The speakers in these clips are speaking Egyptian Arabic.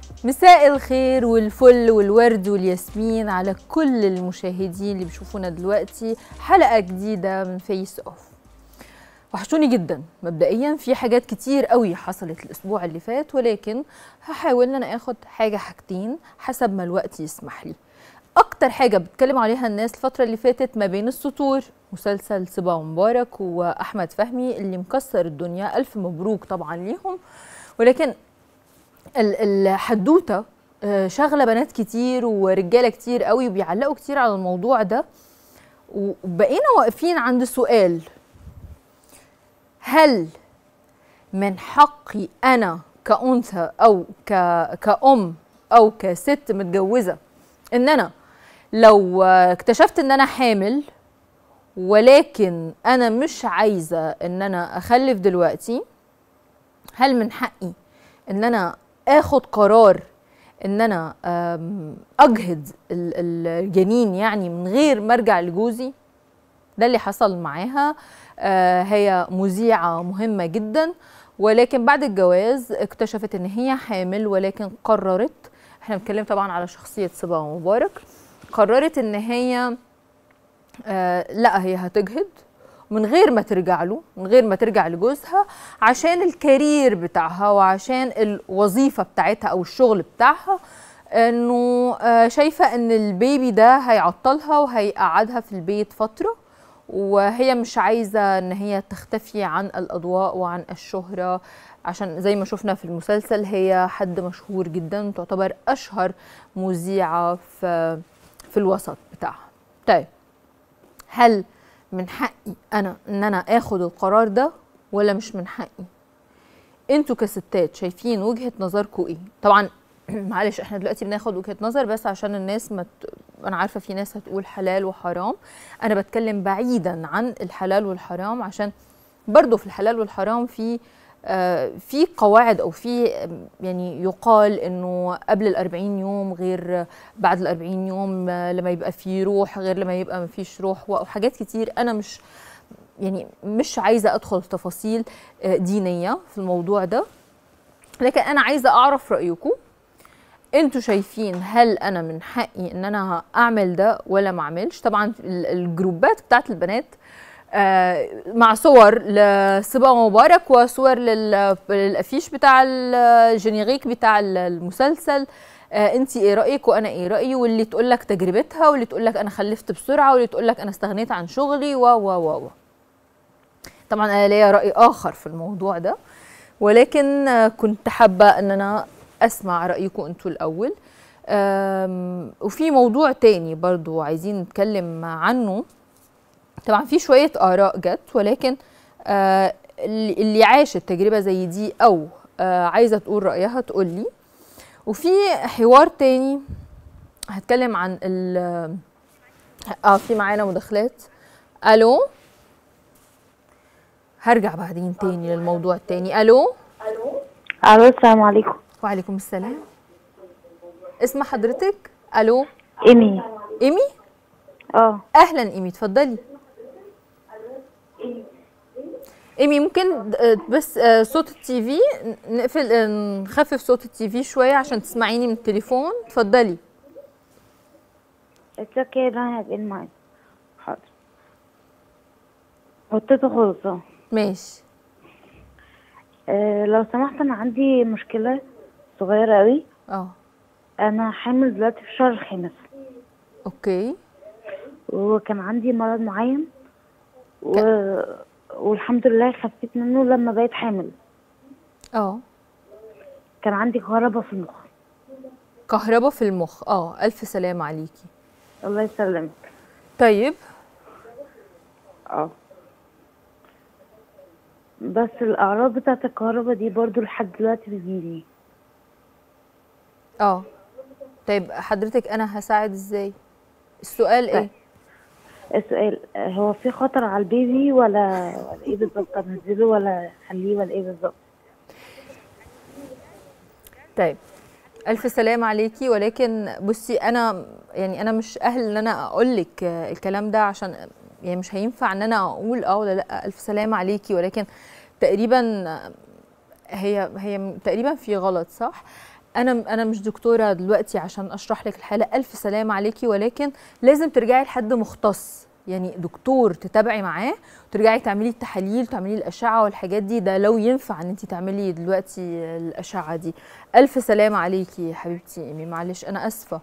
مساء الخير والفل والورد والياسمين على كل المشاهدين اللي بيشوفونا دلوقتي حلقة جديدة من فيس اوف وحشوني جدا مبدئيا في حاجات كتير قوي حصلت الاسبوع اللي فات ولكن هحاول ان انا اخد حاجة حاجتين حسب ما الوقت يسمح لي اكتر حاجة بتكلم عليها الناس الفترة اللي فاتت ما بين السطور مسلسل سبا مبارك واحمد فهمي اللي مكسر الدنيا الف مبروك طبعا ليهم ولكن ال- الحدوته آه، شاغله بنات كتير ورجاله كتير قوي وبيعلقوا كتير على الموضوع ده وبقينا واقفين عند سؤال هل من حقي انا كأنثى او ك... كأم او كست متجوزه ان انا لو آه، اكتشفت ان انا حامل ولكن انا مش عايزه ان انا اخلف دلوقتي هل من حقي ان انا اخد قرار ان انا أم، اجهض ال- الجنين يعني من غير ما ارجع لجوزي ده اللي حصل معاها آه، هي مذيعه مهمه جدا ولكن بعد الجواز اكتشفت ان هي حامل ولكن قررت احنا بنتكلم طبعا على شخصيه صبا مبارك قررت ان هي آه لا هي هتجهض من غير ما ترجع له من غير ما ترجع لجوزها عشان الكارير بتاعها وعشان الوظيفة بتاعتها أو الشغل بتاعها انه آه، شايفة ان البيبي ده هيعطلها وهيقعدها في البيت فترة وهي مش عايزة ان هي تختفي عن الأضواء وعن الشهرة عشان زي ما شفنا في المسلسل هي حد مشهور جدا تعتبر أشهر مذيعة في في الوسط بتاعها طيب هل من حقي انا ان انا اخد القرار ده ولا مش من حقي انتوا كستات شايفين وجهة نظركم ايه طبعا معلش احنا دلوقتي بناخد وجهة نظر بس عشان الناس ما ت... انا عارفة في ناس هتقول حلال وحرام انا بتكلم بعيدا عن الحلال والحرام عشان برضو في الحلال والحرام في آه، في قواعد او في آم، يعني يقال انه قبل الأربعين يوم غير بعد الأربعين يوم آه، لما يبقى في روح غير لما يبقى ما فيش روح وحاجات كتير انا مش يعني مش عايزه ادخل في تفاصيل آه، دينيه في الموضوع ده لكن انا عايزه اعرف رايكم انتوا شايفين هل انا من حقي ان انا اعمل ده ولا ما اعملش طبعا ال- الجروبات بتاعت البنات آه، مع صور لصبا مبارك وصور لل- للافيش بتاع الجينيريك بتاع المسلسل انت ايه رايك وانا ايه رايي واللي تقول لك تجربتها واللي تقول لك انا خلفت بسرعه واللي تقول لك انا استغنيت عن شغلي و و و و طبعا انا ليا راي اخر في الموضوع ده ولكن آه، كنت حابه ان انا اسمع رايكم انتوا الاول آم، وفي موضوع تاني برضو عايزين نتكلم عنه طبعا في شويه اراء جت ولكن آه، اللي اللي عاشت تجربه زي دي او آه، عايزه تقول رايها تقول لي وفي حوار تاني هتكلم عن ال اه في معانا مداخلات الو هرجع بعدين تاني للموضوع التاني الو الو السلام عليكم وعليكم السلام اسم حضرتك الو ايمي ايمي اه اهلا ايمي اتفضلي ايمي ممكن د- بس آه، صوت التي في نقفل آه، نخفف صوت التي في شويه عشان تسمعيني من التليفون اتفضلي اتس اوكي انا هبقى معاك حاضر حطيته خالص اه ماشي آه، لو سمحت انا عندي مشكلة صغيرة اوي اه انا حامل دلوقتي في الشهر الخامس اوكي وكان عندي مرض معين و... والحمد لله خفيت منه لما بقيت حامل اه كان عندي كهرباء في المخ كهرباء في المخ اه الف سلام عليكي الله يسلمك طيب اه بس الاعراض بتاعت الكهرباء دي برضو لحد دلوقتي بتجيلي اه طيب حضرتك انا هساعد ازاي السؤال ايه طيب. السؤال آه، هو في خطر على البيبي ولا ولا ايه بالظبط انزله ولا اخليه ولا ايه بالظبط طيب الف سلام عليكي ولكن بصي انا يعني انا مش اهل ان انا اقول لك الكلام ده عشان يعني مش هينفع ان انا اقول اه ولا لا الف سلام عليكي ولكن تقريبا هي هي تقريبا في غلط صح انا انا مش دكتوره دلوقتي عشان اشرح لك الحاله الف سلام عليكي ولكن لازم ترجعي لحد مختص يعني دكتور تتابعي معاه وترجعي تعملي التحاليل وتعملي الاشعه والحاجات دي ده لو ينفع ان انت تعملي دلوقتي الاشعه دي الف سلام عليكي يا حبيبتي ايمي معلش انا اسفه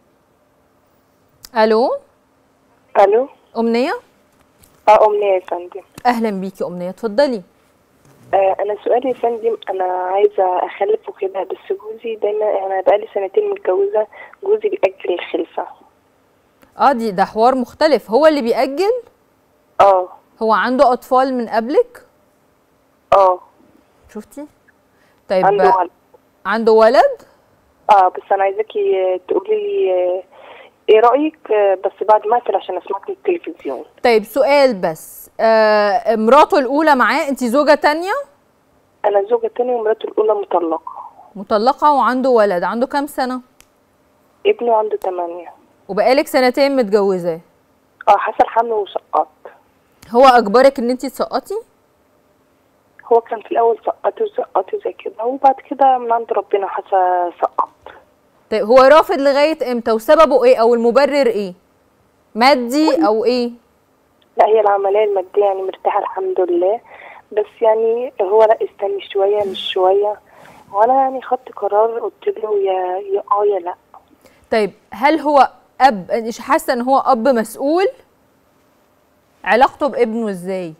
الو الو امنيه اه امنيه يا فندم اهلا بيكي امنيه اتفضلي آه انا سؤالي يا فندم انا عايزه اخلف وكده بس جوزي دايما انا بقالي سنتين متجوزه جوزي بيأجل الخلفه اه دي ده حوار مختلف هو اللي بيأجل اه هو عنده اطفال من قبلك اه شفتي طيب عنده ولد عنده ولد اه بس انا عايزاكي تقولي لي آه، ايه رايك آه، بس بعد ما اقفل عشان اسمعك من التلفزيون طيب سؤال بس آه مراته الاولى معاه انت زوجه تانية انا زوجة تانية ومراته الاولى مطلقه مطلقه وعنده ولد عنده كام سنه ابنه عنده تمانية وبقالك سنتين متجوزاه اه حصل حمل وسقط هو اجبرك ان انت تسقطي هو كان في الاول سقطي وسقطي زي كده وبعد كده من عند ربنا حصل سقط طيب هو رافض لغايه امتى وسببه ايه او المبرر ايه مادي او ايه لا هي العملية المادية يعني مرتاحة الحمد لله بس يعني هو لا استني شوية مش شوية وانا يعني خدت قرار قلت له يا يا اه يا لا طيب هل هو اب مش حاسه ان هو اب مسؤول علاقته بابنه ازاي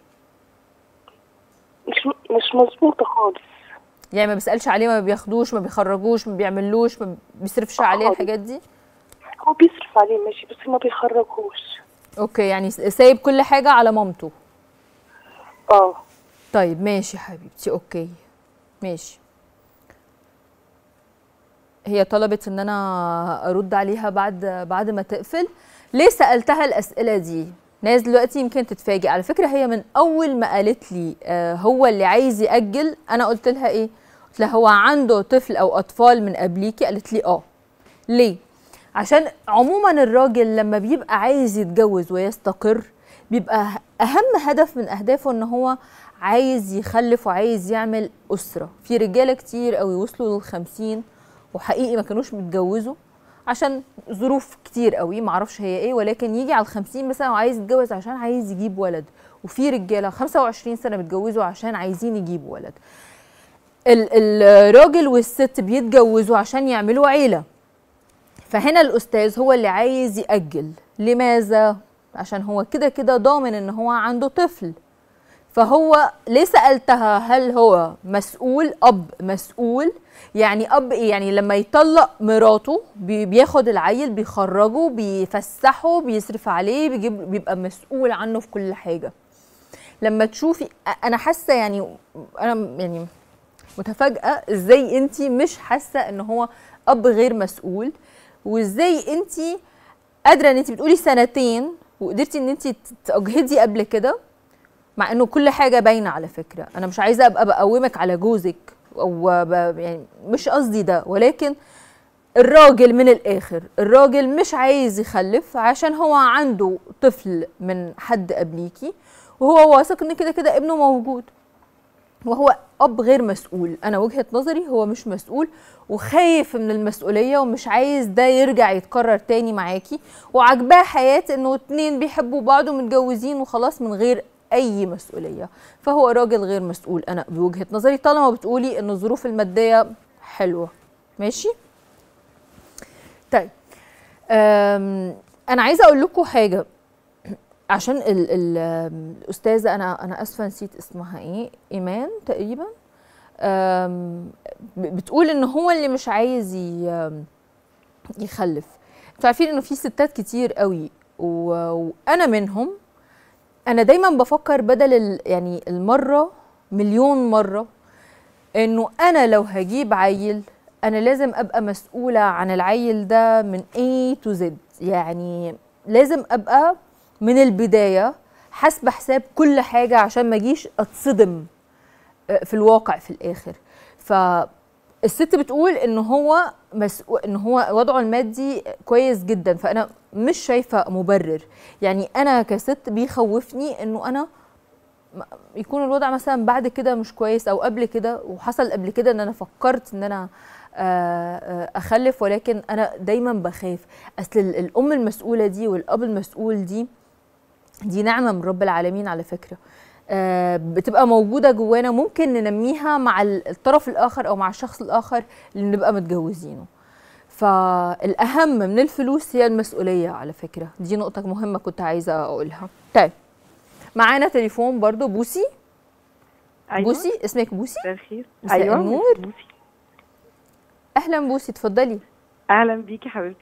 مش مش مظبوطة خالص يعني ما بيسالش عليه ما بياخدوش ما بيخرجوش ما بيعملوش ما بيصرفش عليه خالص. الحاجات دي هو بيصرف عليه ماشي بس ما بيخرجوش اوكي يعني سايب كل حاجه على مامته اه طيب ماشي حبيبتي اوكي ماشي هي طلبت ان انا ارد عليها بعد بعد ما تقفل ليه سالتها الاسئله دي ناس دلوقتي يمكن تتفاجئ على فكره هي من اول ما قالت لي آه هو اللي عايز ياجل انا قلت لها ايه قلت لها هو عنده طفل او اطفال من قبليكي قالت لي اه ليه عشان عموما الراجل لما بيبقى عايز يتجوز ويستقر بيبقى اهم هدف من اهدافه ان هو عايز يخلف وعايز يعمل اسره في رجاله كتير قوي وصلوا للخمسين وحقيقي ما كانوش بيتجوزوا عشان ظروف كتير قوي معرفش هي ايه ولكن يجي على الخمسين مثلا وعايز يتجوز عشان عايز يجيب ولد وفي رجاله 25 سنه بيتجوزوا عشان عايزين يجيبوا ولد ال- الراجل والست بيتجوزوا عشان يعملوا عيله فهنا الاستاذ هو اللي عايز ياجل لماذا عشان هو كده كده ضامن ان هو عنده طفل فهو ليه سالتها هل هو مسؤول اب مسؤول يعني اب ايه يعني لما يطلق مراته بي- بياخد العيل بيخرجه بيفسحه بيصرف عليه بيجيب بيبقى مسؤول عنه في كل حاجه لما تشوفي أ- انا حاسه يعني انا يعني متفاجئه ازاي انت مش حاسه ان هو اب غير مسؤول وازاي انت قادره ان انت بتقولي سنتين وقدرتي ان انت تجهدي قبل كده مع انه كل حاجه باينه على فكره انا مش عايزه ابقى بقومك على جوزك او ب- يعني مش قصدي ده ولكن الراجل من الاخر الراجل مش عايز يخلف عشان هو عنده طفل من حد قبليكي وهو واثق ان كده كده ابنه موجود وهو اب غير مسؤول انا وجهه نظري هو مش مسؤول وخايف من المسؤوليه ومش عايز ده يرجع يتكرر تاني معاكي وعجباه حياه انه اتنين بيحبوا بعض ومتجوزين وخلاص من غير اي مسؤوليه فهو راجل غير مسؤول انا بوجهه نظري طالما بتقولي ان الظروف الماديه حلوه ماشي طيب أم، انا عايزه اقول لكم حاجه عشان ال ال الاستاذه انا انا اسفه نسيت اسمها ايه ايمان تقريبا أم، ب- بتقول ان هو اللي مش عايز ي- يخلف انتوا عارفين انه في ستات كتير قوي و- وانا منهم انا دايما بفكر بدل ال يعني المره مليون مره انه انا لو هجيب عيل انا لازم ابقى مسؤوله عن العيل ده من A to Z يعني لازم ابقى من البدايه حاسبه حساب كل حاجه عشان ما اجيش اتصدم آه، في الواقع في الاخر فالست بتقول ان هو مسؤول ان هو وضعه المادي كويس جدا فانا مش شايفه مبرر يعني انا كست بيخوفني انه انا م- يكون الوضع مثلا بعد كده مش كويس او قبل كده وحصل قبل كده ان انا فكرت ان انا آه، آه، اخلف ولكن انا دايما بخاف اصل ال- الام المسؤوله دي والاب المسؤول دي دي نعمه من رب العالمين على فكره آه، بتبقى موجوده جوانا ممكن ننميها مع ال- الطرف الاخر او مع الشخص الاخر اللي نبقى متجوزينه فالاهم من الفلوس هي المسؤوليه على فكره دي نقطه مهمه كنت عايزه اقولها طيب معانا تليفون برضو بوسي أيوة. بوسي اسمك بوسي مساء الخير مساء ايوه النور. بوسي. اهلا بوسي اتفضلي اهلا بيكي حبيبتي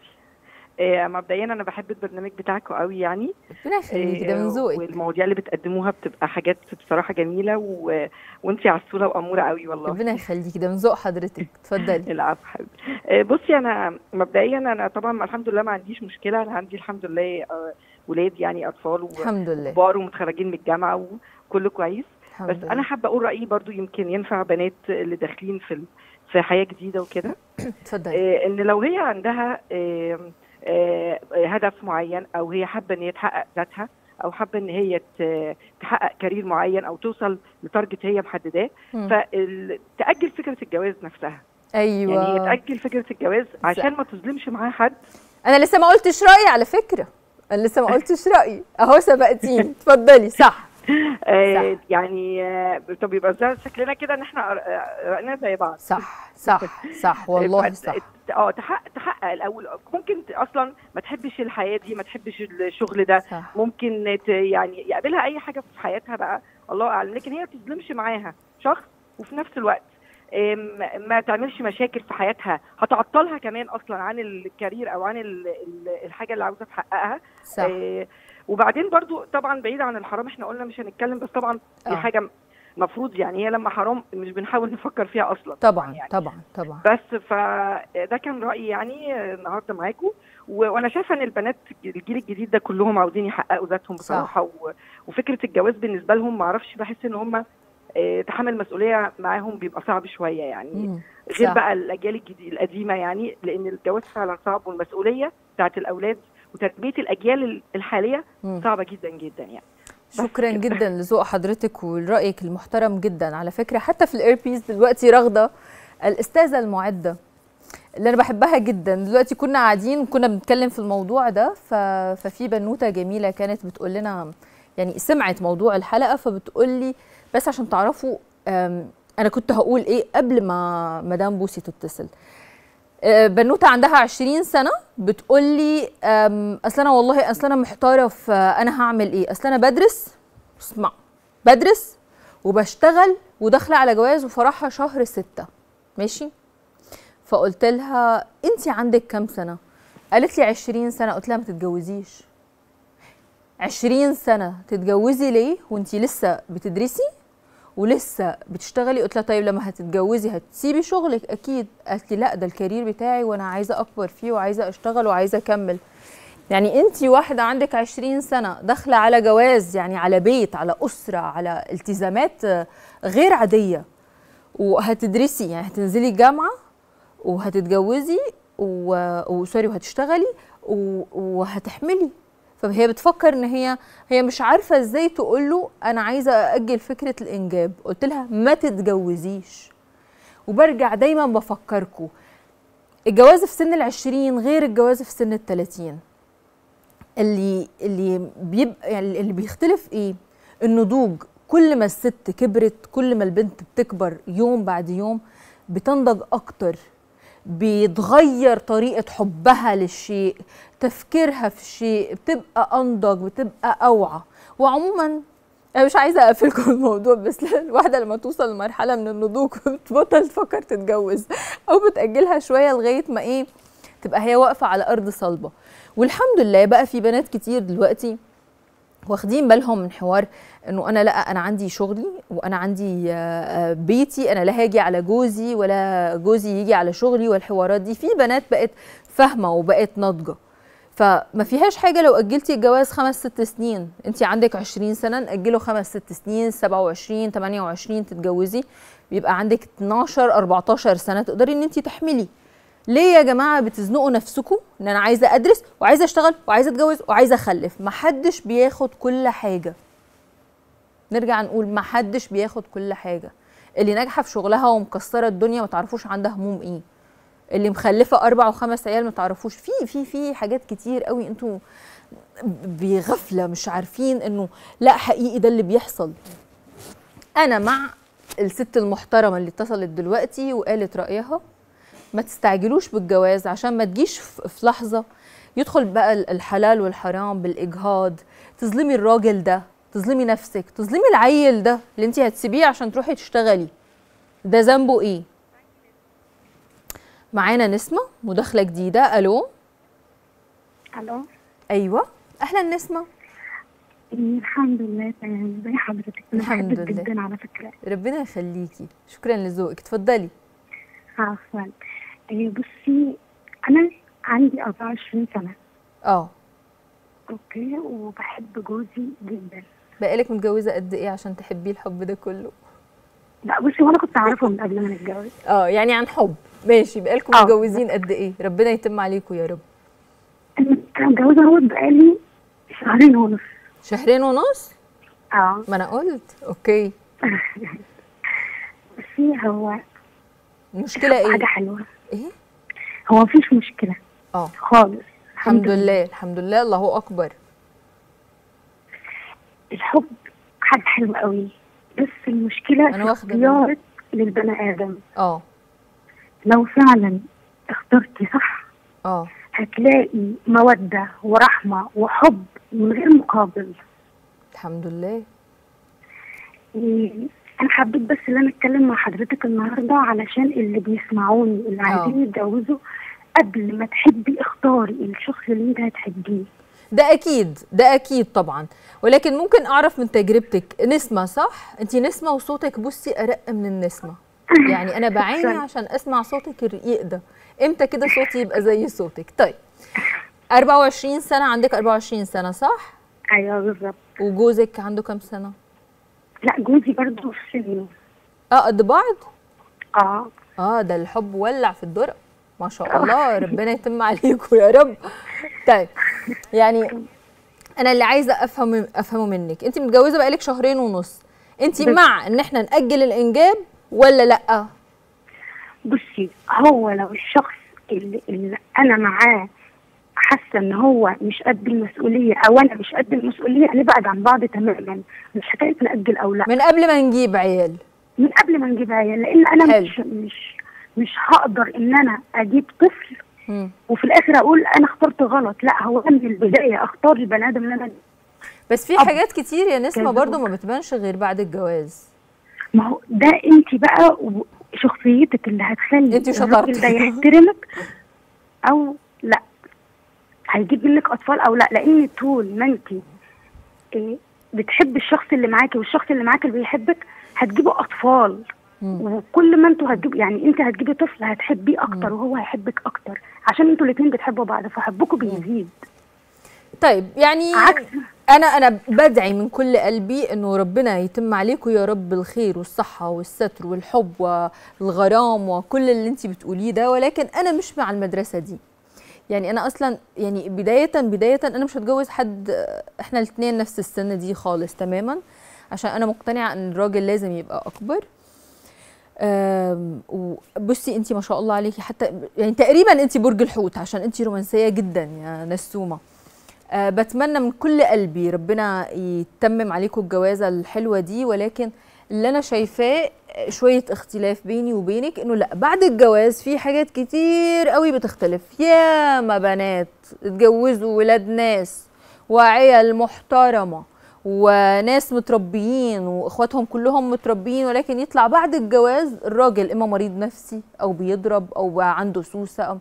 آه، مبدئيا انا بحب البرنامج بتاعكم قوي يعني ربنا يخليكي ده من آه، ذوقك والمواضيع اللي بتقدموها بتبقى حاجات بصراحه جميله و... وانتي عسوله واموره قوي والله ربنا يخليكي ده من ذوق حضرتك اتفضلي العفو حبيبتي آه، بصي انا مبدئيا انا طبعا الحمد لله ما عنديش مشكله انا عندي الحمد لله آه، ولاد يعني اطفال الحمد لله وكبار ومتخرجين من الجامعه وكله كويس الحمد بس لله انا حابه اقول رايي برضو يمكن ينفع بنات اللي داخلين في ال- في حياه جديده وكده اتفضلي آه، ان لو هي عندها آه، آه، هدف معين او هي حابه ان هي تحقق ذاتها او حابه ان هي ت- تحقق كارير معين او توصل لتارجت هي محدداه مم. فتاجل فكره الجواز نفسها ايوه يعني تاجل فكره الجواز عشان ما تظلمش معاها حد انا لسه ما قلتش رايي على فكره انا لسه ما قلتش رايي اهو سبقتيني اتفضلي صح آه صح. يعني آه طب يبقى زي شكلنا كده ان احنا آه، رأينا زي بعض صح صح صح والله فت- صح اه تحقق تحقق الاول ممكن ت- اصلا ما تحبش الحياه دي ما تحبش الشغل ده صح ممكن ت- يعني يقابلها اي حاجه في حياتها بقى الله اعلم لكن هي ما تظلمش معاها شخص وفي نفس الوقت آم، ما تعملش مشاكل في حياتها هتعطلها كمان اصلا عن الكارير او عن ال- ال- الحاجه اللي عاوزه تحققها صح آه، وبعدين برضو طبعا بعيد عن الحرام احنا قلنا مش هنتكلم بس طبعا دي آه. حاجه مفروض يعني هي لما حرام مش بنحاول نفكر فيها اصلا طبعا يعني. طبعا طبعا بس فده كان رايي يعني النهارده معاكم و- وانا شايفه ان البنات الجيل الجديد ده كلهم عاوزين يحققوا ذاتهم بصراحه و... وفكره الجواز بالنسبه لهم ما اعرفش بحس ان هم آه، تحمل المسؤوليه معاهم بيبقى صعب شويه يعني مم. غير صح. بقى الاجيال الجديد القديمه يعني لان الجواز فعلا صعب والمسؤوليه بتاعت الاولاد وتربيه الاجيال الحاليه مم. صعبه جدا جدا يعني شكرا كده. جدا لذوق حضرتك ولرايك المحترم جدا على فكره حتى في الايربيس دلوقتي راغده الاستاذه المعده اللي انا بحبها جدا دلوقتي كنا قاعدين كنا بنتكلم في الموضوع ده ف... ففي بنوته جميله كانت بتقول لنا يعني سمعت موضوع الحلقه فبتقول لي بس عشان تعرفوا أم، انا كنت هقول ايه قبل ما مدام بوسي تتصل آه، بنوته عندها 20 سنه بتقول لي أم، اصل انا والله اصل انا محتاره في انا هعمل ايه اصل انا بدرس اسمع بدرس وبشتغل وداخله على جواز وفرحها شهر ستة ماشي فقلت لها انت عندك كام سنه قالت لي 20 سنه قلت لها ما تتجوزيش 20 سنه تتجوزي ليه وانت لسه بتدرسي ولسه بتشتغلي قلت لها طيب لما هتتجوزي هتسيبي شغلك اكيد قالت لي لا ده الكارير بتاعي وانا عايزه اكبر فيه وعايزه اشتغل وعايزه اكمل يعني انت واحده عندك 20 سنه داخله على جواز يعني على بيت على اسره على التزامات آه، غير عاديه وهتدرسي يعني هتنزلي الجامعه وهتتجوزي و- وسوري وهتشتغلي و- وهتحملي فهي بتفكر ان هي هي مش عارفه ازاي تقول له انا عايزه ااجل فكره الانجاب قلت لها ما تتجوزيش وبرجع دايما بفكركم الجواز في سن العشرين غير الجواز في سن التلاتين اللي اللي بيبقى يعني اللي بيختلف ايه النضوج كل ما الست كبرت كل ما البنت بتكبر يوم بعد يوم بتنضج اكتر بيتغير طريقة حبها للشيء تفكيرها في الشيء بتبقى أنضج بتبقى أوعى وعموما أنا مش عايزة أقفلكم الموضوع بس الواحدة لما توصل لمرحلة من النضوج بتبطل تفكر تتجوز أو بتأجلها شوية لغاية ما إيه تبقى هي واقفة على أرض صلبة والحمد لله بقى في بنات كتير دلوقتي واخدين بالهم من حوار انه انا لا انا عندي شغلي وانا عندي آه، آه، بيتي انا لا هاجي على جوزي ولا جوزي يجي على شغلي والحوارات دي في بنات بقت فاهمه وبقت ناضجه فما فيهاش حاجه لو اجلتي الجواز خمس ست سنين انت عندك 20 سنه ناجله خمس ست سنين 27 28 تتجوزي بيبقى عندك 12 14 سنه تقدري ان انت تحملي ليه يا جماعه بتزنقوا نفسكم ان انا عايزه ادرس وعايزه اشتغل وعايزه اتجوز وعايزه اخلف محدش بياخد كل حاجه نرجع نقول محدش بياخد كل حاجه اللي ناجحه في شغلها ومكسره الدنيا ما تعرفوش عندها هموم ايه اللي مخلفه اربع وخمس عيال ما تعرفوش في في في حاجات كتير قوي انتوا بغفله مش عارفين انه لا حقيقي ده اللي بيحصل انا مع الست المحترمه اللي اتصلت دلوقتي وقالت رايها ما تستعجلوش بالجواز عشان ما تجيش في في لحظه يدخل بقى الحلال والحرام بالاجهاض تظلمي الراجل ده تظلمي نفسك تظلمي العيل ده اللي انت هتسيبيه عشان تروحي تشتغلي ده ذنبه ايه معانا نسمه مداخله جديده الو الو ايوه اهلا نسمه الحمد لله تمام زي حضرتك انا الحمد بحبك لله. جدا على فكره ربنا يخليكي شكرا لذوقك اتفضلي عفوا إيه، بصي انا عندي 24 سنه اه اوكي وبحب جوزي جدا بقالك متجوزه قد ايه عشان تحبيه الحب ده كله لا بصي وانا كنت اعرفه من قبل ما نتجوز اه يعني عن حب ماشي بقالكم آه. متجوزين قد ايه ربنا يتم عليكم يا رب انا أنا متجوزه اهوت بقالي شهرين ونص شهرين ونص اه ما انا قلت اوكي بصي هو المشكله حاجه ايه حلوه ايه هو مفيش مشكله اه خالص الحمد لله الحمد لله الله اكبر الحب حاجه حلوه قوي بس المشكله أنا في واخدة بالي. اختيارك للبني ادم اه لو فعلا اخترتي صح اه هتلاقي مودة ورحمة وحب من غير مقابل الحمد لله إيه، أنا حبيت بس إن أنا أتكلم مع حضرتك النهاردة علشان اللي بيسمعوني اللي آه. عايزين يتجوزوا قبل ما تحبي اختاري الشخص اللي أنت هتحبيه ده اكيد ده اكيد طبعا ولكن ممكن اعرف من تجربتك نسمه صح انت نسمه وصوتك بصي ارق من النسمه يعني انا بعاني شكراً. عشان اسمع صوتك الرقيق ده امتى كده صوتي يبقى زي صوتك طيب 24 سنه عندك 24 سنه صح أيوه بالظبط وجوزك عنده كام سنه لا جوزي برضه في سني اه قد بعض اه اه ده الحب ولع في الدرة ما شاء الله ربنا يتم عليكم يا رب طيب يعني انا اللي عايزه افهم افهمه منك انت متجوزه بقالك شهرين ونص انت بس. مع ان احنا ناجل الانجاب ولا لا بصي هو لو الشخص اللي, اللي أنا معاه حاسة إن هو مش قد المسؤولية أو أنا مش قد المسؤولية هنبعد عن بعض تماما مش حكاية نأجل أو لا من قبل ما نجيب عيال من قبل ما نجيب عيال لان انا حلو. مش مش مش هقدر ان انا اجيب طفل مم. وفي الاخر اقول انا اخترت غلط لا هو انا من البدايه اختار البني ادم اللي انا بس في أب. حاجات كتير يا نسمه كذوق. برضو ما بتبانش غير بعد الجواز ما هو ده انت بقى وشخصيتك اللي هتخلي انتي الراجل شطرتي. ده يحترمك او لا هيجيب منك اطفال او لا لان طول ما انت إيه بتحب الشخص اللي معاكي والشخص اللي معاكي اللي بيحبك هتجيبوا اطفال مم. وكل ما انتوا هتجيبوا يعني انت هتجيبي طفل هتحبيه اكتر وهو هيحبك اكتر عشان انتوا الاثنين بتحبوا بعض فحبكم بيزيد طيب يعني عكس انا انا بدعي من كل قلبي انه ربنا يتم عليكم يا رب الخير والصحه والستر والحب والغرام وكل اللي انت بتقوليه ده ولكن انا مش مع المدرسه دي يعني انا اصلا يعني بدايه بدايه انا مش هتجوز حد احنا الاثنين نفس السن دي خالص تماما عشان انا مقتنعه ان الراجل لازم يبقى اكبر أم، وبصي انت ما شاء الله عليكي حتى يعني تقريبا انت برج الحوت عشان انت رومانسيه جدا يا نسومه أه بتمنى من كل قلبي ربنا يتمم عليكم الجوازه الحلوه دي ولكن اللي انا شايفاه شويه اختلاف بيني وبينك انه لا بعد الجواز في حاجات كتير قوي بتختلف يا ما بنات اتجوزوا ولاد ناس وعيال محترمه وناس متربيين واخواتهم كلهم متربيين ولكن يطلع بعد الجواز الراجل اما مريض نفسي او بيضرب او بقى عنده سوسه أو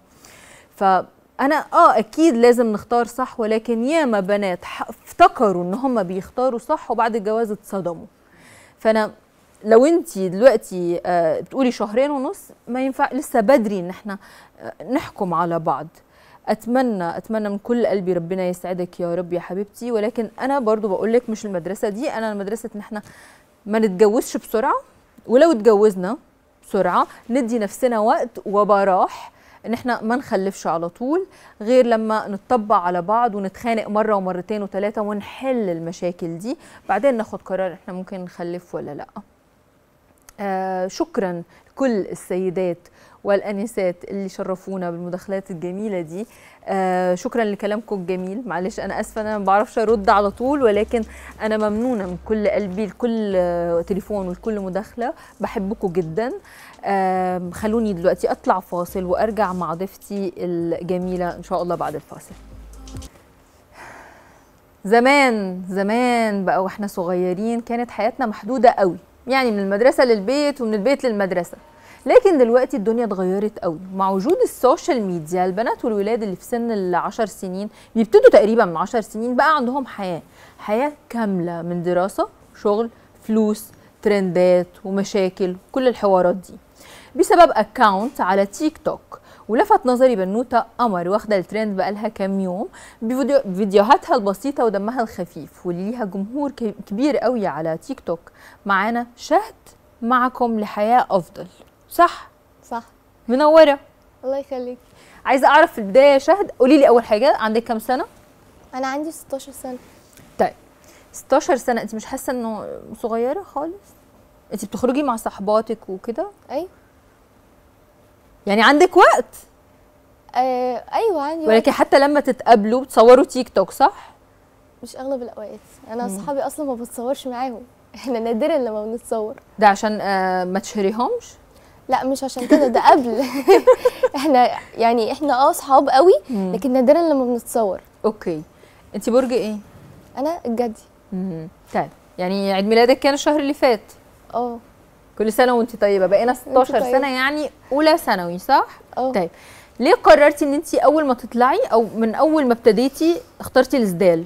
فانا اه اكيد لازم نختار صح ولكن ياما بنات ح- افتكروا ان هم بيختاروا صح وبعد الجواز اتصدموا فانا لو انت دلوقتي آه بتقولي شهرين ونص ما ينفع لسه بدري ان احنا آه نحكم على بعض اتمنى اتمنى من كل قلبي ربنا يسعدك يا رب يا حبيبتي ولكن انا برضو بقول لك مش المدرسه دي انا مدرسه ان احنا ما نتجوزش بسرعه ولو اتجوزنا بسرعه ندي نفسنا وقت وبراح ان احنا ما نخلفش على طول غير لما نطبق على بعض ونتخانق مره ومرتين وثلاثه ونحل المشاكل دي بعدين ناخد قرار احنا ممكن نخلف ولا لا آه شكرا لكل السيدات والانسات اللي شرفونا بالمداخلات الجميله دي آه شكرا لكلامكم الجميل معلش انا اسفه انا ما بعرفش ارد على طول ولكن انا ممنونه من كل قلبي لكل آه، تليفون ولكل مداخله بحبكم جدا آه خلوني دلوقتي اطلع فاصل وارجع مع ضيفتي الجميله ان شاء الله بعد الفاصل زمان زمان بقى واحنا صغيرين كانت حياتنا محدوده قوي يعني من المدرسه للبيت ومن البيت للمدرسه لكن دلوقتي الدنيا اتغيرت قوي مع وجود السوشيال ميديا البنات والولاد اللي في سن العشر سنين بيبتدوا تقريبا من عشر سنين بقى عندهم حياه حياه كامله من دراسه شغل فلوس ترندات ومشاكل كل الحوارات دي بسبب اكاونت على تيك توك ولفت نظري بنوته قمر واخده الترند بقالها كام يوم بفيديو بفيديوهاتها البسيطه ودمها الخفيف واللي ليها جمهور ك- كبير قوي على تيك توك معانا شهد معكم لحياه افضل صح صح منوره الله يخليك عايزه اعرف في البدايه يا شهد قولي لي اول حاجه عندك كام سنه انا عندي 16 سنه طيب 16 سنه انت مش حاسه انه صغيره خالص انت بتخرجي مع صحباتك وكده ايوه يعني عندك وقت آه ايوه عندي ولكن حتى لما تتقابلوا بتصوروا تيك توك صح مش اغلب الاوقات انا اصحابي اصلا ما بتصورش معاهم احنا نادرا لما بنتصور ده عشان آه ما تشهريهمش لا مش عشان كده ده قبل احنا يعني احنا اه اصحاب قوي لكن نادرا لما بنتصور اوكي انت برج ايه انا الجدي مم. طيب يعني عيد ميلادك كان الشهر اللي فات اه كل سنه وانت طيبه بقينا 16 طيبة. سنه يعني اولى ثانوي صح اه طيب ليه قررتي ان انت اول ما تطلعي او من اول ما ابتديتي اخترتي الاسدال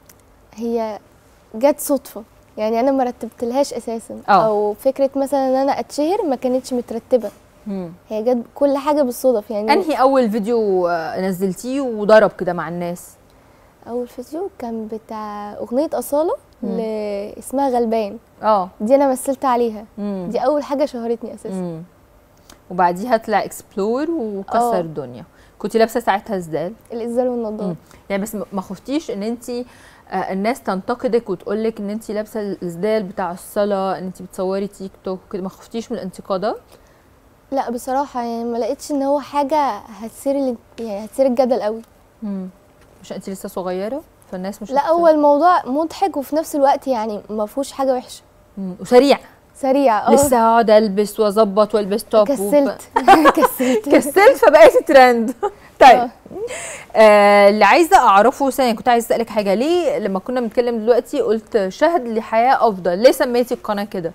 هي جت صدفه يعني انا ما رتبتلهاش اساسا اه. او فكره مثلا ان انا اتشهر ما كانتش مترتبه مم. هي جت كل حاجه بالصدف يعني انهي اول فيديو آه، نزلتيه وضرب كده مع الناس اول فيديو كان بتاع اغنيه اصاله مم. ل... اسمها غلبان اه دي انا مثلت عليها مم. دي اول حاجه شهرتني اساسا مم. وبعديها طلع اكسبلور وكسر اه. الدنيا كنت لابسه ساعتها اسدال الازاز والنضاره مم. يعني بس ما خفتيش ان انت الناس تنتقدك وتقول لك ان انت لابسه الاسدال بتاع الصلاه ان انت بتصوري تيك توك كده ما خفتيش من الانتقادات لا بصراحه يعني ما لقيتش ان هو حاجه هتثير ال- يعني هتثير الجدل قوي مش انت لسه صغيره فالناس مش لا هت- هو الموضوع مضحك وفي نفس الوقت يعني ما فيهوش حاجه وحشه مم. وسريع سريع اه لسه هقعد البس واظبط والبس توب كسلت كسلت كسلت فبقيت ترند طيب اه. آه اللي عايزه اعرفه ثانيه كنت عايزه اسالك حاجه ليه لما كنا بنتكلم دلوقتي قلت شهد لحياه افضل ليه سميتي القناه كده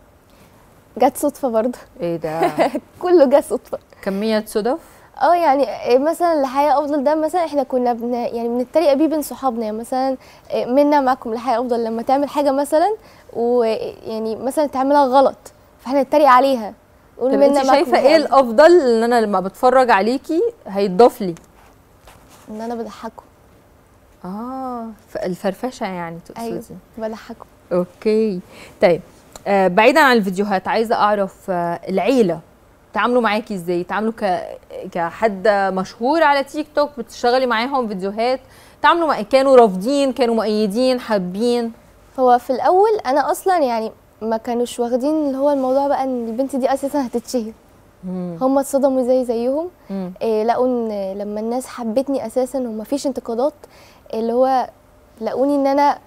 جت صدفه برضه ايه ده كله جه صدفه كميه صدف اه يعني إيه مثلا لحياة افضل ده مثلا احنا كنا بن يعني بنتريق بيه بين صحابنا يعني مثلا إيه منا معكم لحياة افضل لما تعمل حاجه مثلا ويعني مثلا تعملها غلط فاحنا نتريق عليها نقول طب منا انت معكم شايفه لحياة ايه أفضل. الافضل ان انا لما بتفرج عليكي هيتضاف لي ان انا بضحكه اه ف- الفرفشه يعني تقصدي ايوه بضحكه اوكي طيب آه بعيدا عن الفيديوهات عايزه اعرف آه العيله تعاملوا معاكي ازاي تعاملوا ك... كحد مشهور على تيك توك بتشتغلي معاهم فيديوهات تعاملوا مع كانوا رافضين كانوا مؤيدين حابين هو في الاول انا اصلا يعني ما كانوش واخدين اللي هو الموضوع بقى ان البنت دي اساسا هتتشهر هم اتصدموا زي زيهم مم. إيه لقوا ان لما الناس حبتني اساسا ومفيش انتقادات اللي هو لقوني ان انا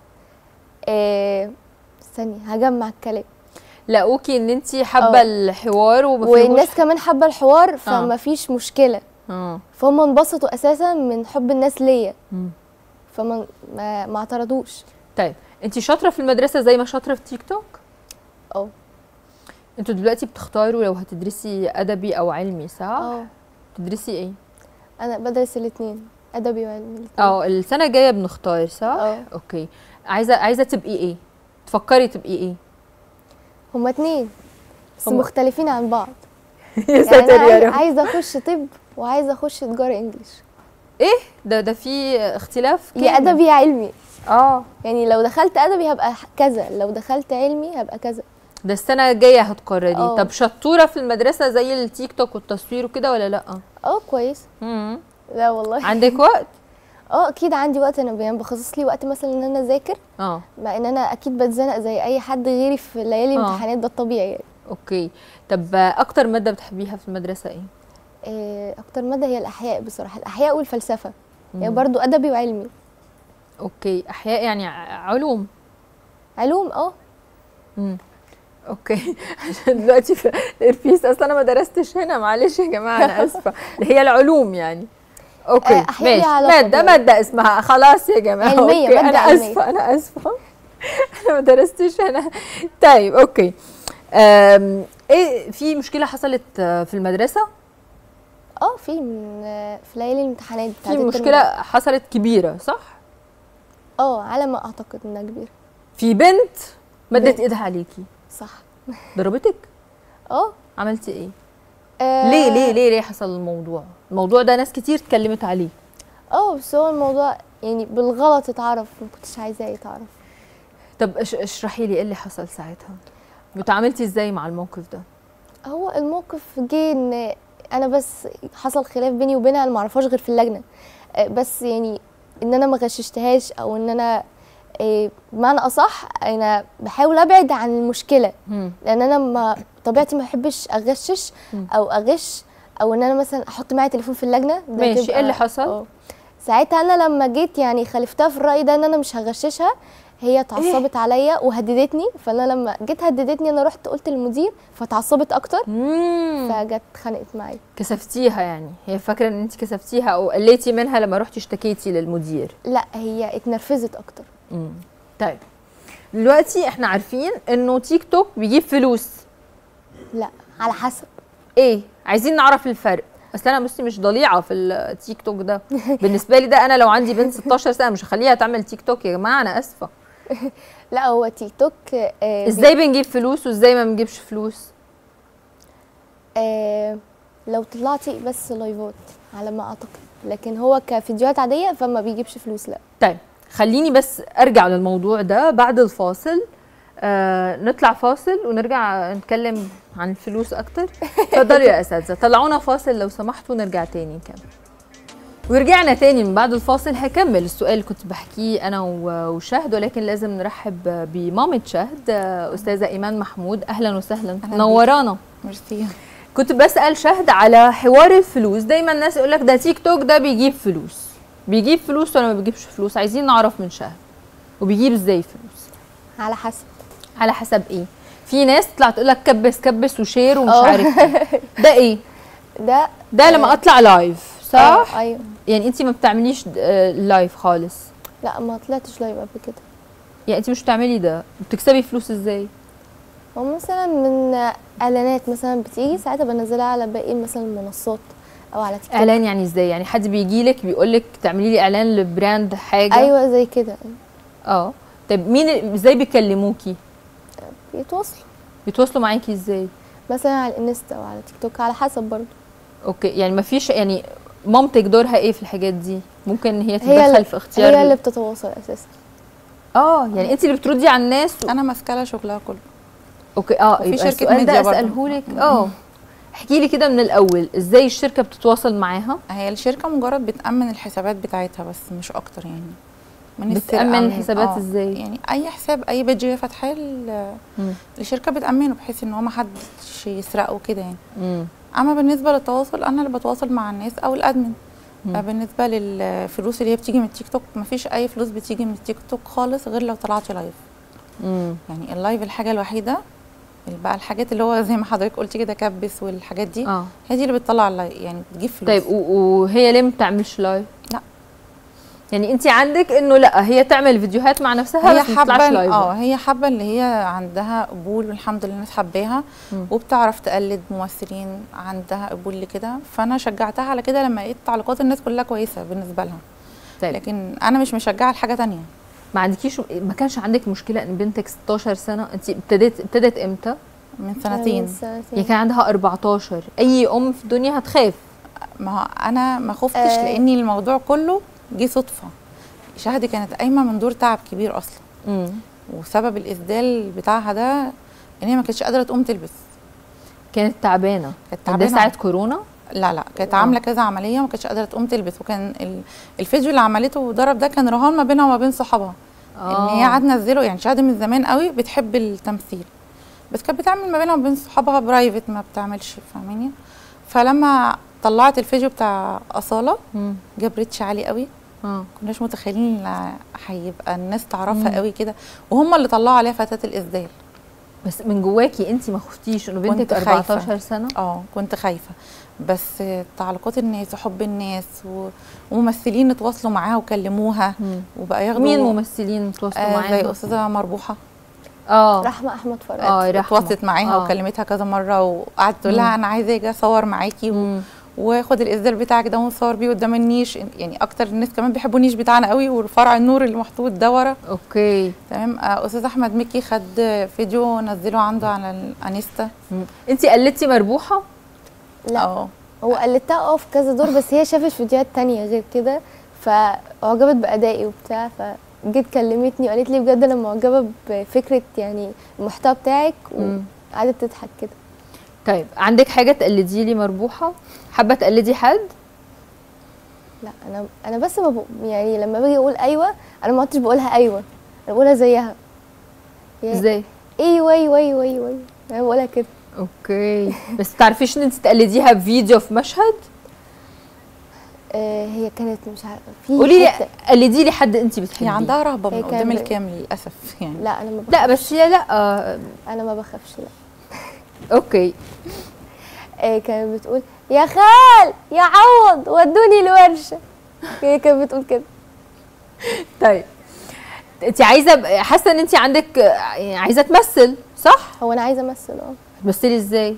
إيه استني هجمع الكلام لقوكي ان انت حابه اه. الحوار وما والناس كمان حابه الحوار فمفيش مشكله اه فهم انبسطوا اساسا من حب الناس ليا مم. فما ما, ما اعترضوش طيب انت شاطره في المدرسه زي ما شاطره في تيك توك اه انتوا دلوقتي بتختاروا لو هتدرسي ادبي او علمي صح اه تدرسي ايه انا بدرس الاثنين ادبي وعلمي الاثنين اه السنه الجايه بنختار صح اه اوكي عايزه عايزه تبقي ايه تفكري تبقي ايه هما اتنين بس هما- مختلفين عن بعض يا يعني ساتر انا يا عايز- رب عايزه اخش طب وعايزه اخش تجاره انجليش ده ده في اختلاف يا كامل. ادبي يا علمي اه يعني لو دخلت ادبي هبقى ح- كذا لو دخلت علمي هبقى كذا ده السنه الجايه هتقرري اه. طب شطوره في المدرسه زي التيك توك والتصوير وكده ولا لا اه كويس مم. لا والله عندك وقت اه اكيد عندي وقت انا يعني بخصص لي وقت مثلا ان انا اذاكر اه مع ان انا اكيد بتزنق زي اي حد غيري في ليالي اه. امتحانات ده الطبيعي يعني اوكي طب اكتر ماده بتحبيها في المدرسه ايه آه، اكتر ماده هي الاحياء بصراحه الاحياء والفلسفه يعني مم. برضو ادبي وعلمي اوكي احياء يعني ع- علوم علوم اه مم. اوكي عشان دلوقتي في الارفيس اصلا انا ما درستش هنا معلش يا جماعه انا اسفه هي العلوم يعني اوكي آه، أحياء ماشي ليها علاقة ماده بال- ماده اسمها خلاص يا جماعه علمية، اوكي مادة انا علمية. اسفه انا اسفه انا ما درستش هنا طيب اوكي أم، ايه في مشكله حصلت آه، في المدرسه اه في من آه، في ليالي الامتحانات بتاعت في الترم مشكله ده. حصلت كبيره صح اه على ما اعتقد انها كبيره في بنت مدت بنت. ايدها عليكي صح ضربتك اه عملتي ايه آه، ليه ليه ليه ليه حصل الموضوع الموضوع ده ناس كتير اتكلمت عليه اه بس هو الموضوع يعني بالغلط اتعرف ما كنتش عايزاه يتعرف طب اش- اشرحي لي ايه اللي حصل ساعتها وتعاملتي ازاي مع الموقف ده هو الموقف جه ان انا بس حصل خلاف بيني وبينها انا معرفهاش غير في اللجنه آه، بس يعني ان انا ما غششتهاش او ان انا آه، بمعنى اصح انا بحاول ابعد عن المشكله مم. لان انا ما طبيعتي ما بحبش اغشش مم. او اغش او ان انا مثلا احط معايا تليفون في اللجنه ده ماشي، تبقى- إيه اللي حصل؟ اه. ساعتها انا لما جيت يعني خالفتها في الراي ده ان انا مش هغششها هي اتعصبت عليا وهددتني فانا لما جيت هددتني انا رحت قلت للمدير فتعصبت اكتر مم. فجت اتخانقت معايا كسفتيها يعني هي فاكره ان انت كسفتيها او قليتي منها لما رحتي اشتكيتي للمدير لا هي اتنرفزت اكتر مم. طيب دلوقتي احنا عارفين انه تيك توك بيجيب فلوس لا على حسب ايه عايزين نعرف الفرق اصل انا بصي مش ضليعه في التيك توك ده بالنسبه لي ده انا لو عندي بنت 16 سنه مش هخليها تعمل تيك توك يا جماعه انا اسفه لا هو تيك توك آه بي- ازاي بنجيب فلوس وازاي ما بنجيبش فلوس آه لو طلعتي بس لايفات على ما اعتقد لكن هو كفيديوهات عاديه فما بيجيبش فلوس لا طيب خليني بس ارجع للموضوع ده بعد الفاصل آه نطلع فاصل ونرجع نتكلم عن الفلوس اكتر اتفضلوا يا اساتذه طلعونا فاصل لو سمحتوا نرجع تاني نكمل ورجعنا تاني من بعد الفاصل هكمل السؤال اللي كنت بحكيه انا و- وشهد ولكن لازم نرحب بمامة شهد آه، استاذه ايمان محمود اهلا وسهلا أهلاً نورانا ميرسي كنت بسال شهد على حوار الفلوس دايما الناس يقول لك ده تيك توك ده بيجيب فلوس بيجيب فلوس ولا ما بيجيبش فلوس عايزين نعرف من شهد وبيجيب ازاي فلوس على حسب على حسب ايه في ناس تطلع تقول لك كبس كبس وشير ومش اه. عارف ايه ده ايه ده ده لما اطلع لايف صح آه، ايوه يعني انت ما بتعمليش آه، لايف خالص لا ما طلعتش لايف قبل كده يعني انت مش بتعملي ده بتكسبي فلوس ازاي هو مثلا من اعلانات مثلا بتيجي ساعتها بنزلها على باقي مثلا المنصات او على تيك توك اعلان يعني ازاي يعني حد بيجي لك بيقول لك تعملي لي اعلان لبراند حاجه ايوه زي كده اه طب مين ازاي بيكلموكي بيتواصلوا بيتواصلوا معاكي ازاي مثلا على الانستا او على تيك توك على حسب برضو اوكي يعني ما فيش يعني مامتك دورها ايه في الحاجات دي ممكن ان هي هي تتدخل اللي في اختيار هي اللي بتتواصل اساسا اه يعني انت اللي بتردي على الناس و... انا ماسكه لها شغلها كله اوكي اه وفي يبقى شركة السؤال ده ميديا برضه. اساله لك اه احكي لي كده من الاول ازاي الشركه بتتواصل معاها هي الشركه مجرد بتامن الحسابات بتاعتها بس مش اكتر يعني من السرقة، بتامن من- الحسابات آه، ازاي يعني اي حساب اي بيج هي فاتحاه ال- مم. الشركه بتامنه بحيث ان هو ما حدش يسرقه كده يعني مم. اما بالنسبه للتواصل انا اللي بتواصل مع الناس او الادمن مم. آه، بالنسبه للفلوس اللي هي بتيجي من التيك توك ما فيش اي فلوس بتيجي من التيك توك خالص غير لو طلعتي لايف مم. يعني اللايف الحاجه الوحيده اللي بقى الحاجات اللي هو زي ما حضرتك قلتي كده كبس والحاجات دي اه هي دي اللي بتطلع اللايف يعني بتجيب فلوس طيب و- وهي ليه ما بتعملش لايف لا. يعني انت عندك انه لا هي تعمل فيديوهات مع نفسها هي بس ما تطلعش حابه لايف اه هي حابه اللي هي عندها قبول والحمد لله الناس حباها مم. وبتعرف تقلد ممثلين عندها قبول لكده فانا شجعتها على كده لما لقيت تعليقات الناس كلها كويسه بالنسبه لها طيب لكن انا مش مشجعه لحاجه تانية ما عندكيش ما كانش عندك مشكله ان بنتك 16 سنه انت ابتديت ابتدت امتى من سنتين من سنتين يعني كان عندها 14 اي ام في الدنيا هتخاف ما هو انا ما خفتش آه. لاني الموضوع كله جه صدفه شهدي كانت قايمه من دور تعب كبير اصلا امم وسبب الاسدال بتاعها ده ان هي ما كانتش قادره تقوم تلبس كانت تعبانه كانت ده تعبانه ساعه كورونا لا لا كانت آه. عامله كذا عمليه وما كانتش قادره تقوم تلبس وكان ال- الفيديو اللي عملته وضرب ده كان رهان ما بينها وما بين صحابها ان هي قعدت تنزله يعني شهاده من زمان قوي بتحب التمثيل بس كانت بتعمل ما بينها وما بين صحابها برايفت ما بتعملش فاهماني فلما طلعت الفيديو بتاع اصاله مم. جاب ريتش عالي قوي اه كناش متخيلين ان هيبقى الناس تعرفها قوي كده وهم اللي طلعوا عليها فتاه الاسدال بس من جواكي انت ما خفتيش انه بنتك كنت خايفة. 14 سنه اه كنت خايفه بس تعليقات الناس وحب الناس و- وممثلين اتواصلوا معاها وكلموها مم. وبقى ياخدوا مين ممثلين تواصلوا آه زي معاها استاذه مربوحه اه رحمه احمد فرج اه رحمة. اتواصلت معاها آه. وكلمتها كذا مره وقعدت تقول لها انا عايزه اجي اصور معاكي و... مم. واخد الاسدال بتاعك ده ونصور بيه قدام النيش يعني اكتر الناس كمان بيحبوا النيش بتاعنا قوي والفرع النور اللي محطوط ده ورا اوكي تمام آه، استاذ احمد مكي خد فيديو نزله عنده على الانستا انت قلدتي مربوحه لا اه هو قلدتها اه في كذا دور بس هي شافت فيديوهات تانية غير كده فأعجبت بأدائي وبتاع فجيت كلمتني وقالت لي بجد أنا معجبة بفكرة يعني المحتوى بتاعك مم. وقعدت تضحك كده طيب عندك حاجه تقلدي لي مربوحه حابه تقلدي حد لا أنا أنا بس ما ب... يعني لما باجي أقول أيوة أنا ما عدتش بقولها أيوة أنا بقولها زيها يعني ازاي أيوة أيوة أيوة أيوة أيوة أنا بقولها كده اوكي بس تعرفيش ان انت تقلديها بفيديو في مشهد آه هي كانت مش عارفة في قولي لي حتة- قلدي لي حد انت بتحبيه هي عندها رهبه هي من كان قدام ب- الكام للاسف يعني لا أنا ما لا بخافش. بس هي لا آه. أنا ما بخافش لا اوكي آه كانت بتقول يا خال يا عوض ودوني الورشه هي كانت بتقول كده طيب انت عايزه حاسه ان انت عندك آه، يعني عايزه تمثل صح هو انا عايزه امثل اه تمثلي ازاي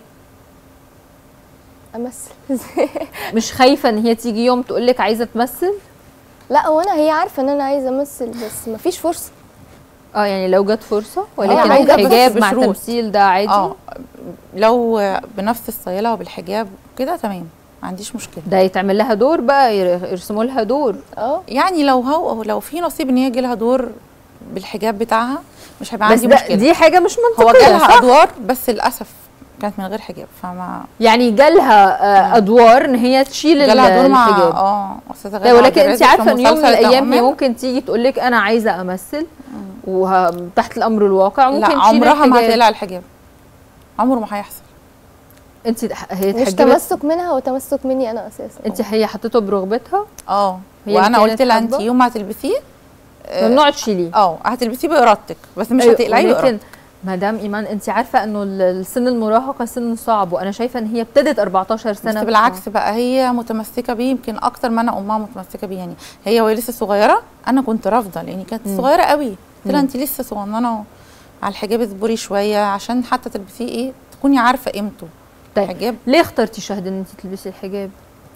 امثل ازاي مش خايفه ان هي تيجي يوم تقول لك عايزه تمثل لا هو انا هي عارفه ان انا عايزه امثل بس مفيش فرصه اه يعني لو جت فرصه آه، ولكن عايزة الحجاب بس مع بشروط. التمثيل ده عادي اه لو بنفس الصيله وبالحجاب كده تمام ما عنديش مشكله ده يتعمل لها دور بقى ير- يرسموا لها دور اه يعني لو هو لو في نصيب ان هي يجي لها دور بالحجاب بتاعها مش هيبقى بس عندي ده مشكله دي حاجه مش هو منطقيه جالها صح؟ ادوار بس للاسف كانت من غير حجاب فما يعني جالها آه، ادوار ان هي تشيل جالها دور مع الحجاب اه استاذه ده غاده ولكن عبد انت الرازق في عارفه ان يوم من مسلسل الايام هي دعمان. ممكن تيجي تقول لك انا عايزه امثل وتحت الامر الواقع ممكن لا تشيل عمرها ما الحجاب. هتقلع الحجاب عمره ما هيحصل انت هي مش اتحجبت تمسك منها هو تمسك مني انا اساسا انت هي حطيته برغبتها اه هي وانا اللي قلت كانت لها انت حابة؟ يوم ما هتلبسيه آه، ممنوع تشيليه اه هتلبسيه بارادتك بس مش أيوة، هتقلعيه ولكن بارادتك مدام ايمان انت عارفه انه ال- السن المراهقه سن صعب وانا شايفه ان هي ابتدت 14 سنه بس بالعكس بقى هي متمسكه بيه يمكن اكتر ما انا امها متمسكه بيه يعني هي وهي لسه صغيره انا كنت رافضه لان كانت مم. صغيره قوي قلت مم. لها انت لسه صغننه على الحجاب اصبري شويه عشان حتى تلبسيه ايه تكوني عارفه قيمته طيب. الحجاب ليه اخترتي شهد ان انت تلبسي الحجاب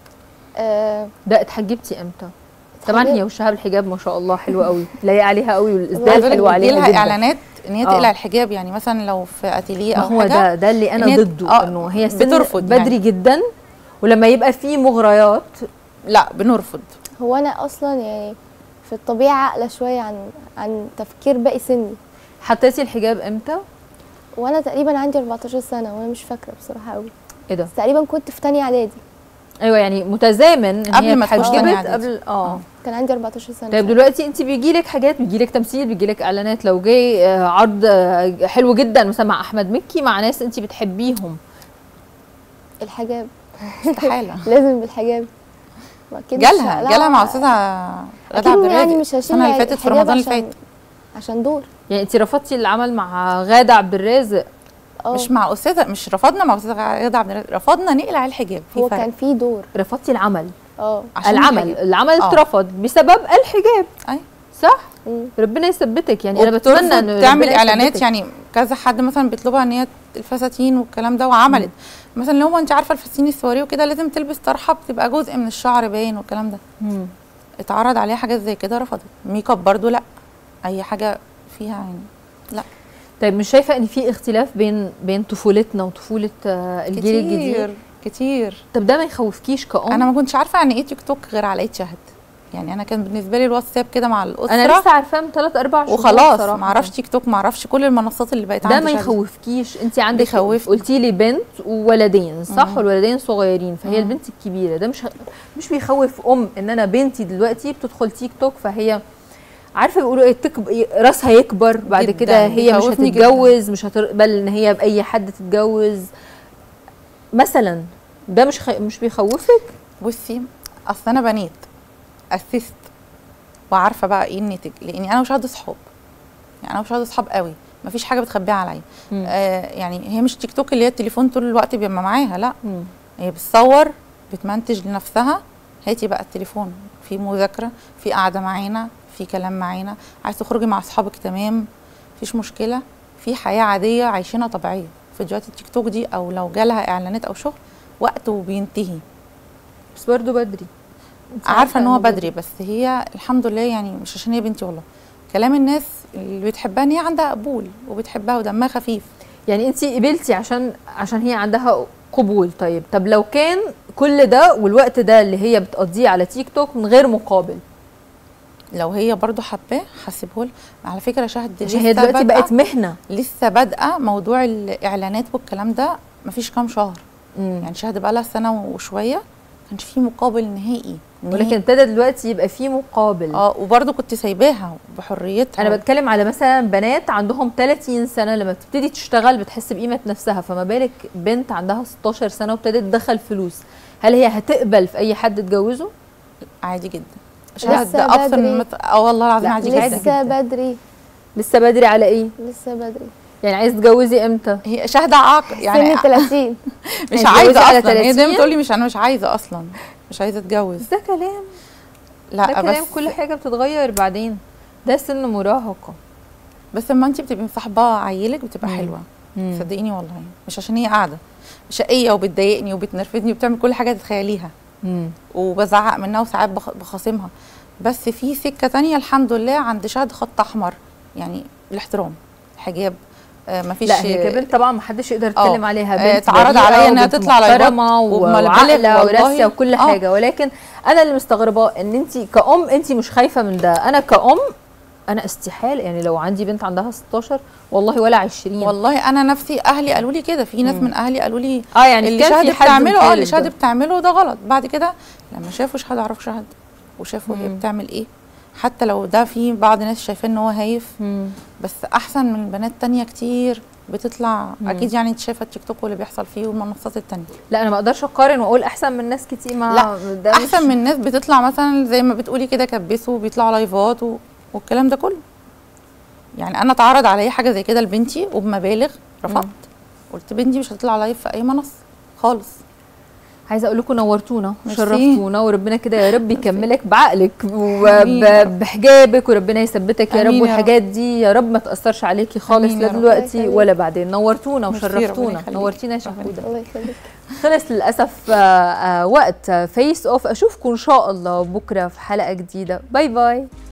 آه ده اتحجبتي امتى طبعا اتحجبت. هي وشها بالحجاب ما شاء الله حلوه قوي لايقه عليها قوي عايزة والاسدال أقول حلو لك بيجي عليها لها جدا اعلانات ان هي آه. تقلع الحجاب يعني مثلا لو في اتيليه ما او هو حاجه ده ده اللي إن انا هي- ضده آه، انه هي سن بترفض بدري يعني. جدا ولما يبقى في مغريات لا بنرفض هو انا اصلا يعني في الطبيعه عاقله شويه عن عن تفكير باقي سني حطيتي الحجاب امتى وانا تقريبا عندي 14 سنه وانا مش فاكره بصراحه قوي ايه ده بس تقريبا كنت في تانية اعدادي ايوه يعني متزامن ان قبل هي ما تخش اتحجبت تانية إعدادي. قبل اه كان عندي 14 سنه طيب دلوقتي انت بيجي لك حاجات بيجي لك تمثيل بيجي لك اعلانات لو جاي آه، عرض آه، حلو جدا مثلا مع احمد مكي مع ناس انت بتحبيهم الحجاب استحاله لازم بالحجاب ما أكيد مش جالها هقلعها. جالها مع استاذه غاده عبد اكيد يعني الرازق مش هشيل السنه اللي فاتت في الحجاب رمضان اللي عشان- فات عشان دور يعني انت رفضتي العمل مع غاده عبد الرازق اه مش مع استاذه مش رفضنا مع استاذه غاده عبد الرازق رفضنا نقلع الحجاب في هو فرق. كان في دور رفضتي العمل اه عشان العمل الحجاب. العمل آه. اترفض بسبب الحجاب أي. صح مم. ربنا يثبتك يعني انا وبترفض بتمنى ان تعمل ربنا اعلانات يثبتك. يعني كذا حد مثلا بيطلبها ان هي الفساتين والكلام ده وعملت مثلا لو انت عارفه الفساتين السواري وكده لازم تلبس طرحه بتبقى جزء من الشعر باين والكلام ده مم. اتعرض عليها حاجات زي كده رفضت ميك اب برضو لا اي حاجه فيها يعني لا طيب مش شايفه ان في اختلاف بين بين طفولتنا وطفوله آه، الجيل الجديد كتير كتير طب ده ما يخوفكيش كأم انا ما كنتش عارفه يعني ايه تيك توك غير على ايد شهد يعني انا كان بالنسبه لي الواتساب كده مع الاسره انا لسه عارفاه من 3 4 شهور وخلاص بصراحة. ما اعرفش تيك توك ما اعرفش كل المنصات اللي بقت ده عند ما شهد. يخوفكيش انت عندك بيخوفني. قلتي لي بنت وولدين صح مم. والولدين صغيرين فهي مم. البنت الكبيره ده مش مش بيخوف ام ان انا بنتي دلوقتي بتدخل تيك توك فهي عارفه بيقولوا ايه تكب... راسها يكبر بعد جداً، كده هي مش بيخوفني جداً. هتتجوز مش هتقبل ان هي باي حد تتجوز مثلا ده مش خ... مش بيخوفك بصي اصل انا بنيت اسست وعارفه بقى ايه النتيجه لاني انا مش هقعد اصحاب يعني انا مش هقعد اصحاب قوي مفيش حاجه بتخبيها عليا مم. آه يعني هي مش تيك توك اللي هي التليفون طول الوقت بيبقى معاها لا مم. هي بتصور بتمنتج لنفسها هاتي بقى التليفون في مذاكره في قعده معانا في كلام معانا عايز تخرجي مع اصحابك تمام مفيش مشكله في حياه عاديه عايشينها طبيعيه فيديوهات التيك توك دي او لو جالها اعلانات او شغل وقت وبينتهي بس برضه بدري انت عارفه ان هو إنه بدري. بدري بس هي الحمد لله يعني مش عشان هي بنتي والله كلام الناس اللي بتحبها ان هي عندها قبول وبتحبها ودمها خفيف يعني انت قبلتي عشان عشان هي عندها قبول طيب طب لو كان كل ده والوقت ده اللي هي بتقضيه على تيك توك من غير مقابل لو هي برضو حباه هسيبه على فكره شهد عشان هي لسه دلوقتي بادئة- بقت مهنه لسه بادئه موضوع الاعلانات والكلام ده مفيش كام شهر مم. يعني شهد بقى لها سنه وشويه كانش في مقابل نهائي ولكن نهائي. ابتدى دلوقتي يبقى في مقابل اه وبرضو كنت سايباها بحريتها انا بتكلم على مثلا بنات عندهم 30 سنه لما بتبتدي تشتغل بتحس بقيمه نفسها فما بالك بنت عندها 16 سنه وابتدت تدخل فلوس هل هي هتقبل في اي حد تجوزه عادي جدا شهد لسه ابسط بدري. من مت... اه والله العظيم لا، عادي لسه جدا لسه بدري لسه بدري على ايه لسه بدري يعني عايز تتجوزي امتى هي شهد عاق يعني سن 30 مش هتجوزي عايزه على اصلا هي 30 دايما تقول لي مش انا مش عايزه اصلا مش عايزه اتجوز ده كلام لا ده كلام بس كل حاجه بتتغير بعدين ده سن مراهقه بس لما انت بتبقي مصاحبه عيلك بتبقى مم. حلوه مم. صدقيني والله مش عشان هي قاعده شقيه وبتضايقني وبتنرفزني وبتعمل كل حاجه تتخيليها مم. وبزعق منها وساعات بخ- بخاصمها بس في سكه تانية الحمد لله عند شهد خط احمر يعني الاحترام الحجاب آه مفيش لا هي كبنت طبعا ما حدش يقدر آه. يتكلم عليها آه، بنت اتعرض بريئة عليا إنها وبنت تطلع لايفات محترمه وبملبلغ وعاقله والله. وراسيه وكل آه. حاجه ولكن انا اللي مستغرباه ان انت كأم انت مش خايفه من ده انا كأم انا استحاله يعني لو عندي بنت عندها 16 والله ولا 20 والله انا نفسي اهلي قالوا لي كده في ناس مم. من اهلي قالوا لي اه يعني اللي كان شهد في حد بتعمله اه اللي مخالف شهد ده. بتعمله ده غلط بعد كده لما شافوا شهد عرفوا شهد وشافوا هي مم. بتعمل ايه حتى لو ده في بعض ناس شايفاه ان هو هايف مم. بس احسن من بنات تانية كتير بتطلع مم. اكيد يعني انت شايفه التيك توك واللي بيحصل فيه والمنصات التانية لا انا ما اقدرش اقارن واقول احسن من ناس كتير ما لا، ده احسن مش- من ناس بتطلع مثلا زي ما بتقولي كده كبسوا وبيطلعوا لايفات و... والكلام ده كله يعني انا اتعرض عليا حاجه زي كده لبنتي وبمبالغ رفضت قلت بنتي مش هتطلع لايف في اي منصه خالص عايزه اقول لكم نورتونا ميرسي. وشرفتونا وربنا كده يا رب يكملك بعقلك آمين يا رب. وبحجابك وربنا يثبتك يا آمين رب يا رب. والحاجات دي يا رب ما تاثرش عليكي خالص آمين لا يا رب. دلوقتي الله ولا بعدين نورتونا ميرسي، ربنا وشرفتونا يخليك. نورتينا يا ربنا شهوده الله يخليك خلص للاسف آه، آه، وقت فيس اوف اشوفكم ان شاء الله بكره في حلقه جديده باي باي